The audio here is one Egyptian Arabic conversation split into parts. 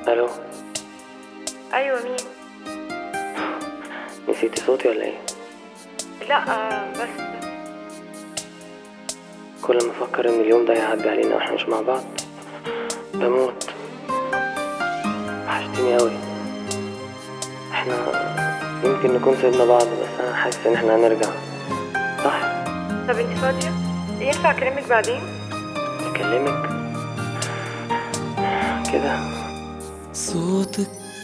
الو ايوه مين نسيتي صوتي ولا ايه لا آه، بس كل ما افكر ان اليوم ده هيعدي علينا واحنا مش مع بعض بموت وحشتني قوي احنا يمكن نكون سيبنا بعض بس انا حاسس ان احنا هنرجع صح طب انت فاضيه ينفع اكلمك بعدين اكلمك كده صوتك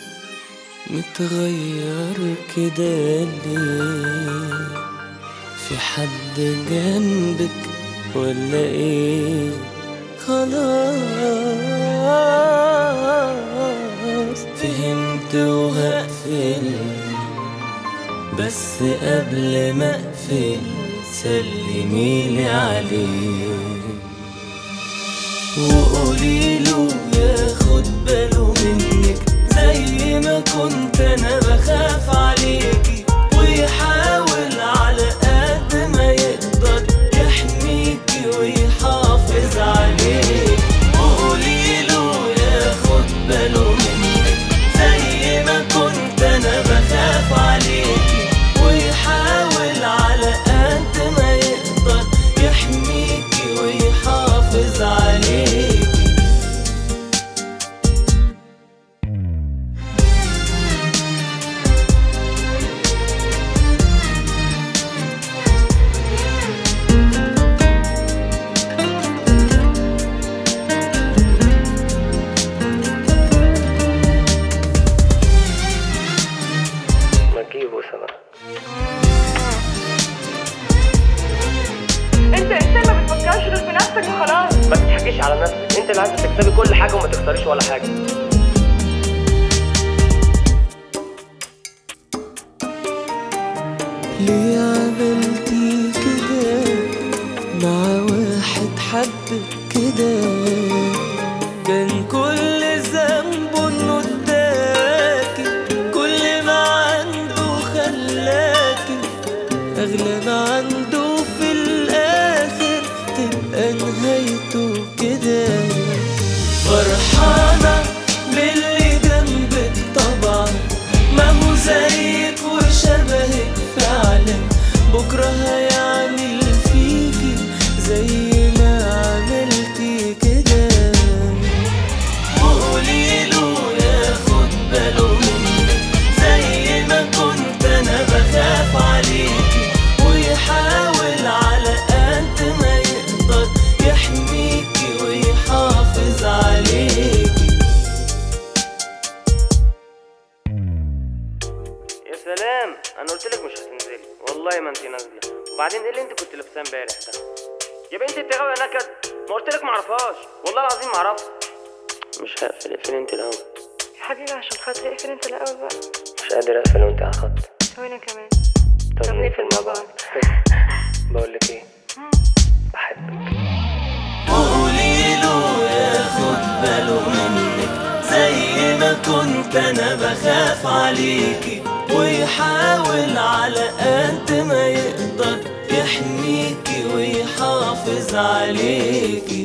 متغير كده ليه في حد جنبك ولا ايه خلاص فهمت وهقفل بس قبل ما اقفل سلميلي عليه وقولي له ياخد باله منك زي ما كنت انا بخاف عليكي ويحاول على قد ما يقدر يحميكي ويحافظ عليك وقولي له ياخد باله منك زي ما كنت انا بخاف عليكي ويحاول على قد ما يقدر يحميكي ويحافظ عليكي ما تجيبه سوا انت انسان ما بتفكرش غير في نفسك وخلاص ما تضحكيش على نفسك انت اللي عايزه تكسبي كل حاجه وما تخسريش ولا حاجه ليه عملتي كده مع واحد حد كده كان كل ذنبه انه اداكي كل ما عنده خلاكي اغلى ما عنده في الاخر تبقى نهايته كده فرحانة باللي جنبك طبعا ما هو زيك وشبهك فعلا بكرة هيعمل فيكي زي ما عملتي كده وقولي له ياخد باله منك زي ما كنت انا بخاف عليكي ويحاول على قد ما يقدر يحميكي ويحافظ عليكي يا سلام انا قلت لك مش هتنزلي والله ما انت نازله وبعدين ايه اللي انت كنت لابساه امبارح ده يا بنتي انت غاويه نكد ما قلت لك ما اعرفهاش والله العظيم ما اعرفها مش هقفل اقفلي انت الاول يا حبيبي عشان خاطري اقفل انت الاول بقى مش قادر اقفل وانت على الخط وانا كمان طب طب نقفل مع بعض بقول لك ايه بحبك قولي له ياخد باله منك زي ما كنت انا بخاف عليكي ويحاول على قد ما يقدر يحميكي ويحافظ عليكي